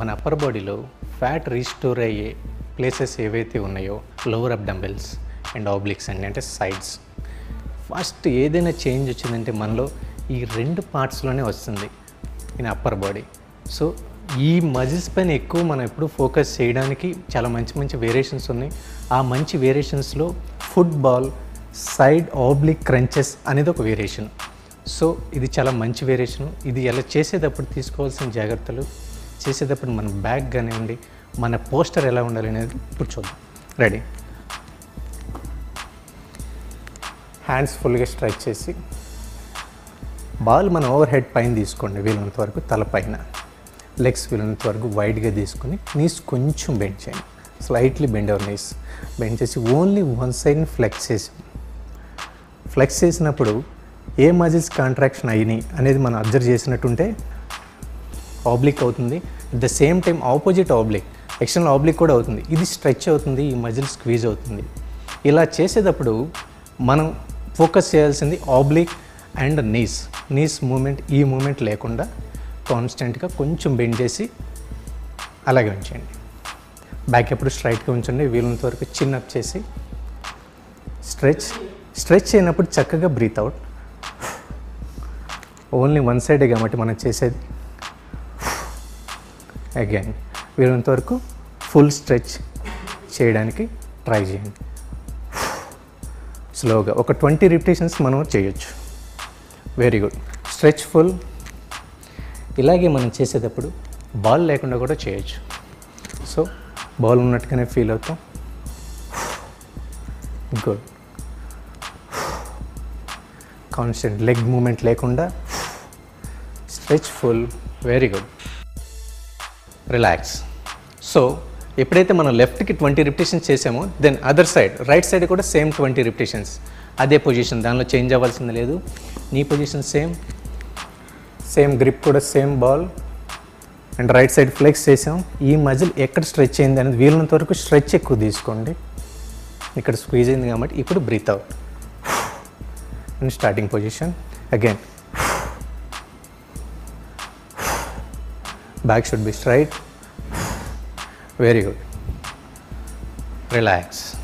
మన అప్పర్ బాడీలో fat restore అయ్యే ప్లేసెస్ ఏవైతే ఉన్నాయో lower ab dumbbells and obliques అండి అంటే సైడ్స్ ఫస్ట్ ఏదైనా చేంజ్ వచ్చిందంటే మనలో ఈ రెండు పార్ట్స్లోనే వస్తుంది ఇన్ అప్పర్ బాడీ సో ఈ మజిల్స్ పైన ఎక్కువ మనం ఎప్పుడు ఫోకస్ చేయడానికి చాలా మంచి మంచి వేరియేషన్స్ ఉన్నాయి ఆ మంచి వేరియేషన్స్లో ఫుట్బాల్ సైడ్ ఆబ్లిక్ క్రంచెస్ అనేది ఒక వేరియేషన్ సో ఇది చాలా మంచి వేరియేషన్ ఇది ఎలా చేసేటప్పుడు తీసుకోవాల్సిన జాగ్రత్తలు చేసేటప్పుడు మన బ్యాగ్ కానివ్వండి మన పోస్టర్ ఎలా ఉండాలి అనేది ఇప్పుడు చూద్దాం రెడీ హ్యాండ్స్ ఫుల్గా స్ట్రైక్ చేసి బాల్ మన ఓవర్ హెడ్ పైన తీసుకోండి వీలైనంత వరకు తల పైన లెగ్స్ వీలైనంత వరకు వైడ్గా తీసుకొని నీస్ కొంచెం బెండ్ చేయండి slightly bend our knees bend చేసి ఓన్లీ వన్ సైడ్ని ఫ్లెక్స్ చేసి ఫ్లెక్స్ చేసినప్పుడు ఏ మజిల్స్ కాంట్రాక్షన్ అయినాయి అనేది మనం అబ్జర్వ్ చేసినట్టుంటే ఆబ్లిక్ అవుతుంది at the same time opposite oblique external oblique కూడా అవుతుంది ఇది స్ట్రెచ్ అవుతుంది ఈ మజిల్ స్క్వీజ్ అవుతుంది ఇలా చేసేటప్పుడు మనం ఫోకస్ చేయాల్సింది oblique and knees knees movement ఈ మూమెంట్ లేకుండా కాన్స్టెంట్గా కొంచెం బెండ్ చేసి అలాగే ఉంచండి బ్యాక్ ఎప్పుడు స్ట్రైట్గా ఉంచండి వీలున్నంత వరకు చిన్ అప్ చేసి స్ట్రెచ్ స్ట్రెచ్ అయినప్పుడు చక్కగా బ్రీత్ అవుట్ ఓన్లీ వన్ సైడే కాబట్టి మనం చేసేది అగైన్ వీరంత వరకు ఫుల్ స్ట్రెచ్ చేయడానికి ట్రై చేయండి స్లోగా ఒక ట్వంటీ రిపిటేషన్స్ మనం చేయొచ్చు వెరీ గుడ్ స్ట్రెచ్ ఫుల్ ఇలాగే మనం చేసేటప్పుడు బాల్ లేకుండా కూడా చేయొచ్చు సో బాల్ ఉన్నట్టుగానే ఫీల్ అవుతాం గుడ్ కాన్స్టెంట్ లెగ్ మూమెంట్ లేకుండా stretch full very good relax so ఎప్పుడైతే మనం లెఫ్ట్కి ట్వంటీ రిపిటేషన్స్ చేసామో then other side right side కూడా సేమ్ ట్వంటీ రిపిటేషన్స్ అదే పొజిషన్ దానిలో చేంజ్ అవ్వాల్సింది లేదు knee position same same grip కూడా same ball and right side flex చేసాం ఈ మజిల్ ఎక్కడ స్ట్రెచ్ అయింది అనేది వీలున్నంత వరకు స్ట్రెచ్ ఎక్కువ తీసుకోండి ఇక్కడ స్క్వీజ్ అయింది కాబట్టి ఇప్పుడు breathe out and starting position again back should be straight very good relax